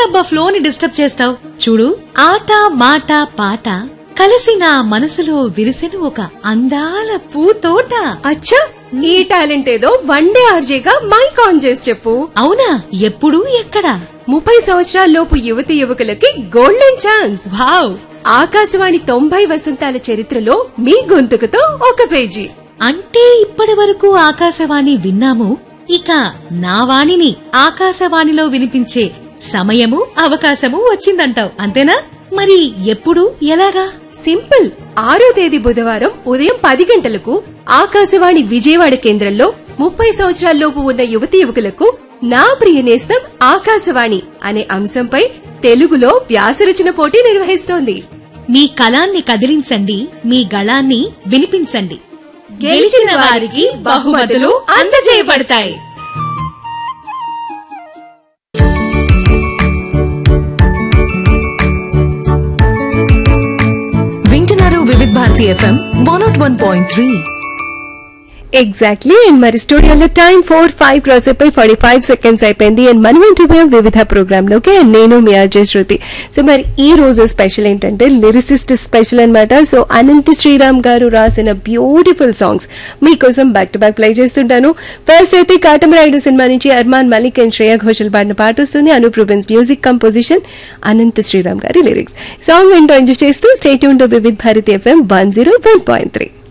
ఏంటబ్బా ఫ్లోని డిస్టర్బ్ చేస్తావు చూడు ఆట మాట పాట కలిసి నా మనసులో విరిసెను ఒక అందాల పూతోట అచ్చా ఈ టాలెంట్ ఏదో వన్ డే ఆర్జేగా మైక్ ఆన్ చేసి చెప్పు అవునా ఎప్పుడు ఎక్కడ ముప్పై సంవత్సరాల లోపు యువతి యువకులకి గోల్డెన్ ఛాన్స్ వావ్ ఆకాశవాణి తొంభై వసంతాల చరిత్రలో మీ గొంతుకుతో ఒక పేజీ అంటే ఇప్పటి వరకు ఆకాశవాణి విన్నాము ఇక నా వాణిని ఆకాశవాణిలో వినిపించే సమయము అవకాశము వచ్చిందంటావు అంతేనా మరి ఎప్పుడు ఎలాగా సింపుల్ ఆరో తేదీ బుధవారం ఉదయం పది గంటలకు ఆకాశవాణి విజయవాడ కేంద్రంలో ముప్పై సంవత్సరాల లోపు ఉన్న యువతి యువకులకు నా ప్రియ నేస్తం ఆకాశవాణి అనే అంశంపై తెలుగులో వ్యాసరచన పోటీ నిర్వహిస్తోంది మీ కళాన్ని కదిలించండి మీ గళాన్ని వినిపించండి గెలిచిన వారికి బహుమతులు అందజేయబడతాయి వింటున్నారు Vividh Bharati FM one naught one point three exactly and మరి స్టూడియోలో టైం ఫోర్ ఫైవ్ క్రాస్ అయిపోయి ఫార్టీ ఫైవ్ సెకండ్స్ అయిపోయింది అండ్ మనం ఇంటర్వ్యూ వివిధ ప్రోగ్రామ్ లోకి and నేను మీ అజయ్ శృతి సో మరి ఈ రోజు స్పెషల్ ఏంటంటే లిరిసిస్ట్ స్పెషల్ అన్నమాట సో అనంత శ్రీరామ్ గారు రాసిన బ్యూటిఫుల్ సాంగ్స్ మీకోసం బ్యాక్ టు బ్యాక్ ప్లే చేస్తుంటాను ఫస్ట్ అయితే కాటమరాయుడు సినిమా నుంచి అర్మాన్ మలిక్ అండ్ శ్రేయా ఘోషల్ పాడిన పాట వస్తుంది అనూప్ రూబెన్స్ మ్యూజిక్ కంపోజిషన్ అనంత శ్రీరామ్ గారి లిరిక్స్ సాంగ్ వింటూ ఎంజాయ్ చేస్తూ state to Vividh Bharati FM one zero one point three